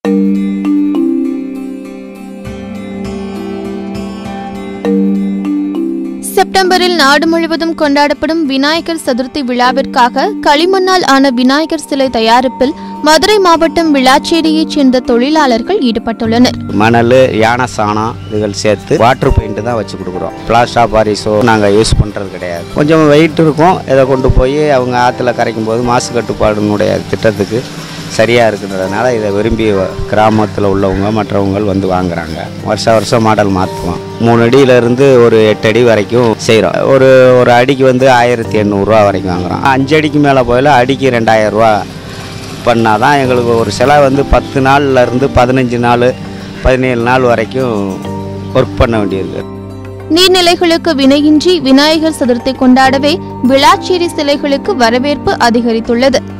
செப்டம்பரில் நாடு முழுவதும் கொண்டாடப்படும் விநாயகர் சதுர்த்தி விழாவிற்காக களிமண்ணால் ஆன விநாயகர் சிலை தயாரிப்பில் மதுரை மாவட்டம் விளாச்சேரியைச் சேர்ந்த தொழிலாளர்கள் ஈடுபட்டுள்ளனர் மணல் யானை சாணம் இதுகள் சேர்த்து வாட்டர் பெயிண்ட் தான் வச்சு கொடுக்குறோம் பிளாஸ்டா பாரிஸோ நாங்கள் யூஸ் பண்ணுறது கிடையாது கொஞ்சம் வெயிட் இருக்கும் இதை கொண்டு போய் அவங்க ஆற்றுல கரைக்கும் போது மாசு கட்டுப்பாடுனுடைய திட்டத்துக்கு சரியாக இருக்குன்றதுனால இதை விரும்பி கிராமத்தில் உள்ளவங்க மற்றவங்க வந்து வாங்குறாங்க வருஷ வருஷம் மாடல் மாற்றுவோம் மூணு அடியிலேருந்து ஒரு எட்டு அடி வரைக்கும் செய்கிறோம் ஒரு ஒரு அடிக்கு வந்து ஆயிரத்தி எண்ணூறுரூவா வரைக்கும் வாங்குறோம் அஞ்சு அடிக்கு மேலே போயில அடிக்கு ரெண்டாயிரம் ரூபா பண்ணால் தான் எங்களுக்கு ஒரு சிலை வந்து பத்து நாள்ல இருந்து பதினஞ்சு நாள் பதினேழு நாள் வரைக்கும் ஒர்க் பண்ண வேண்டியிருக்கு நீர்நிலைகளுக்கு வினையின்றி விநாயகர் சதுர்த்தி கொண்டாடவே விளாச்சேரி சிலைகளுக்கு வரவேற்பு அதிகரித்துள்ளது